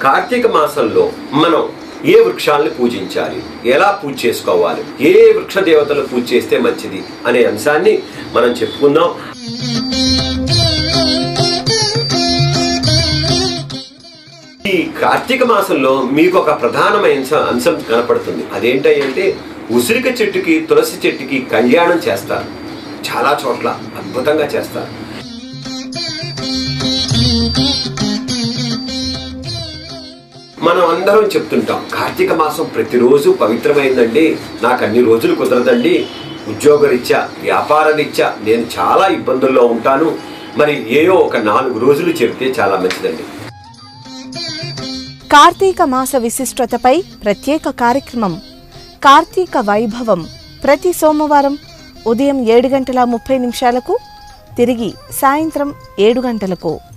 కార్తీక మాసంలో మనం ఏ వృక్షాలను పూజించాలి ఎలా పూజ చేసుకోవాలి ఏ వృక్ష దేవతలు పూజ చేస్తే మంచిది అనే అంశాన్ని మనం చెప్పుకుందాం ఈ కార్తీక మాసంలో మీకు ఒక ప్రధానమైన అంశం- అంశం కనపడుతుంది అదేంటంటే ఉసిరిక చెట్టుకి తులసి చెట్టుకి కళ్యాణం చేస్తారు చాలా చోట్ల అద్భుతంగా చేస్తారు మనం అందరం చెప్తుంటాం కార్తీక మాసం ప్రతిరోజు పవిత్రమైందండి నాకు అన్ని రోజులు కుదరదండి ఉద్యోగరీత్యా వ్యాపారరీత్యా నేను చాలా ఇబ్బందుల్లో ఉంటాను మరి ఏయో ఒక నాలుగు రోజులు చెప్తే చాలా మంచిదండి కార్తీక మాస విశిష్టతపై ప్రత్యేక కార్యక్రమం కార్తీక వైభవం ప్రతి సోమవారం ఉదయం ఏడు గంటల ముప్పై నిమిషాలకు తిరిగి సాయంత్రం ఏడు గంటలకు